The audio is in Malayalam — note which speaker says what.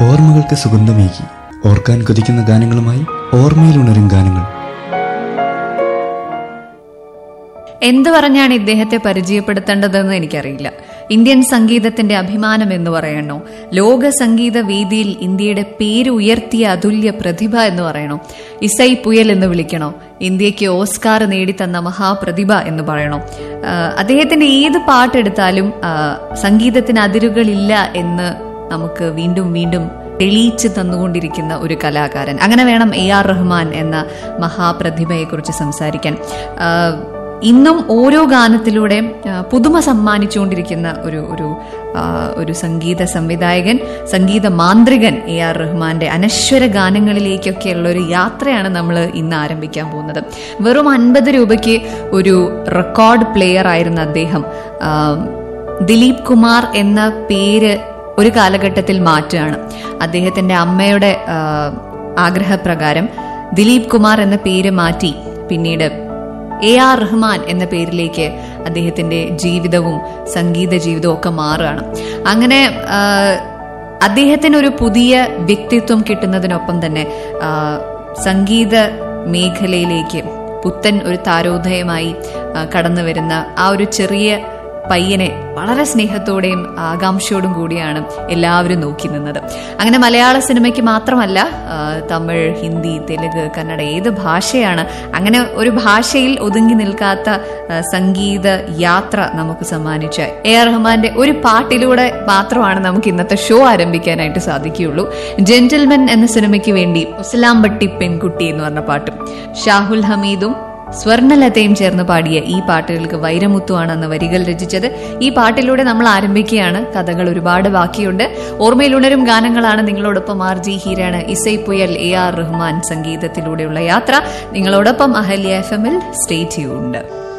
Speaker 1: ഓർമ്മകൾക്ക് സുഗന്ധമേകി ഓർക്കാൻ കൊതിക്കുന്ന ഗാനങ്ങളുമായി ഓർമ്മയിലുണരും ഗാനങ്ങൾ
Speaker 2: എന്ത് പറഞ്ഞാണ് ഇദ്ദേഹത്തെ പരിചയപ്പെടുത്തേണ്ടതെന്ന് എനിക്കറിയില്ല ഇന്ത്യൻ സംഗീതത്തിന്റെ അഭിമാനം എന്ന് പറയണോ ലോക സംഗീത വേദിയിൽ ഇന്ത്യയുടെ പേര് ഉയർത്തിയ അതുല്യ പ്രതിഭ എന്ന് പറയണോ ഇസൈ പുയൽ എന്ന് വിളിക്കണോ ഇന്ത്യക്ക് ഓസ്കാർ നേടിത്തന്ന മഹാപ്രതിഭ എന്ന് പറയണോ ആഹ് അദ്ദേഹത്തിന്റെ ഏത് പാട്ടെടുത്താലും ആഹ് സംഗീതത്തിന് അതിരുകളില്ല എന്ന് നമുക്ക് വീണ്ടും വീണ്ടും തെളിയിച്ചു തന്നുകൊണ്ടിരിക്കുന്ന ഒരു കലാകാരൻ അങ്ങനെ വേണം എ ആർ റഹ്മാൻ എന്ന മഹാപ്രതിഭയെക്കുറിച്ച് സംസാരിക്കാൻ ആഹ് ഇന്നും ഓരോ ഗാനത്തിലൂടെ ആ, പുതുമ സമ്മാനിച്ചുകൊണ്ടിരിക്കുന്ന ഒരു ഒരു ആ, ഒരു സംഗീത സംവിധായകൻ സംഗീത മാന്ത്രികൻ എ ആർ റഹ്മാന്റെ അനശ്വര ഗാനങ്ങളിലേക്കൊക്കെയുള്ള ഒരു യാത്രയാണ് നമ്മൾ ഇന്ന് ആരംഭിക്കാൻ പോകുന്നത് വെറും അൻപത് രൂപയ്ക്ക് ഒരു റെക്കോർഡ് പ്ലെയർ ആയിരുന്ന അദ്ദേഹം ആ, ദിലീപ് കുമാർ എന്ന പേര് ഒരു കാലഘട്ടത്തിൽ മാറ്റുകയാണ് അദ്ദേഹത്തിന്റെ അമ്മയുടെ ആ, ആഗ്രഹപ്രകാരം ദിലീപ് കുമാർ എന്ന പേര് മാറ്റി പിന്നീട് എ ആർ റഹ്മാൻ എന്ന പേരിലേക്ക് അദ്ദേഹത്തിന്റെ ജീവിതവും സംഗീത ജീവിതവും ഒക്കെ മാറുകയാണ് അങ്ങനെ ആ, അദ്ദേഹത്തിന് ഒരു പുതിയ വ്യക്തിത്വം കിട്ടുന്നതിനൊപ്പം തന്നെ ആ, സംഗീത മേഖലയിലേക്ക് പുത്തൻ ഒരു താരോദയമായി ആ, കടന്നു വരുന്ന ആ ഒരു ചെറിയ പയ്യനെ വളരെ സ്നേഹത്തോടെയും ആകാംക്ഷയോടും കൂടിയാണ് എല്ലാവരും നോക്കി നിന്നത് അങ്ങനെ മലയാള സിനിമയ്ക്ക് മാത്രമല്ല ആ, തമിഴ് ഹിന്ദി തെലുങ്ക് കന്നഡ ഏത് ഭാഷയാണ് അങ്ങനെ ഒരു ഭാഷയിൽ ഒതുങ്ങി നിൽക്കാത്ത ആ, സംഗീത യാത്ര നമുക്ക് സമ്മാനിച്ച എ ആർ റഹ്മാന്റെ ഒരു പാട്ടിലൂടെ മാത്രമാണ് നമുക്ക് ഇന്നത്തെ ഷോ ആരംഭിക്കാനായിട്ട് സാധിക്കുകയുള്ളൂ ജെന്റിൽമെൻ എന്ന സിനിമയ്ക്ക് വേണ്ടി ഉസ്ലാംബട്ടി പെൺകുട്ടി എന്ന് പറഞ്ഞ പാട്ടും ഷാഹുൽ ഹമീദും സ്വർണലതയും ചേർന്ന് പാടിയ ഈ പാട്ടുകൾക്ക് വൈരമുത്തുവാണ് അന്ന് വരികൾ രചിച്ചത് ഈ പാട്ടിലൂടെ നമ്മൾ ആരംഭിക്കുകയാണ് കഥകൾ ഒരുപാട് ബാക്കിയുണ്ട് ഓർമ്മയിലുണരും ഗാനങ്ങളാണ് നിങ്ങളോടൊപ്പം ആർ ജി ഹീരാണ് ഇസൈ പുയൽ എ ആർ റഹ്മാൻ സംഗീതത്തിലൂടെയുള്ള യാത്ര നിങ്ങളോടൊപ്പം അഹല്യ എഫ് എമ്മിൽ സ്റ്റേ ട്യൂൺഡ്